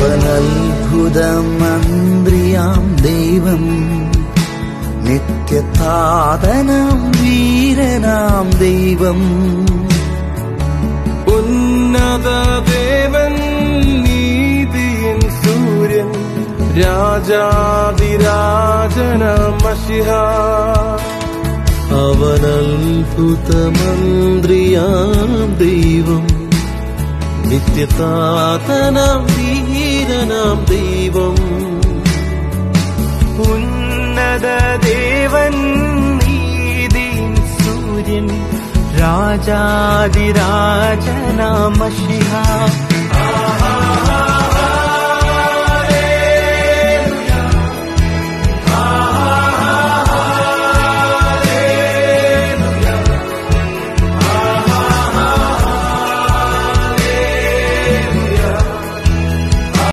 അവനത്ഭുതമന്ത്രിയാം ദൈവം നിത്യതാതനാം വീരനാം ദൈവം ഉന്നത ദേവൻ നീതിയൻ സൂര്യൻ രാജാതിരാജനമഷിഹ അവനത്ഭുതമന്ത്രിയാം ദൈവം നിത്യതാതനാം വീരനാം ദൈവം ഉന്നത ദേവൻ നീതിൻ സൂര്യൻ രാജാതിരാജനാമഷിഹ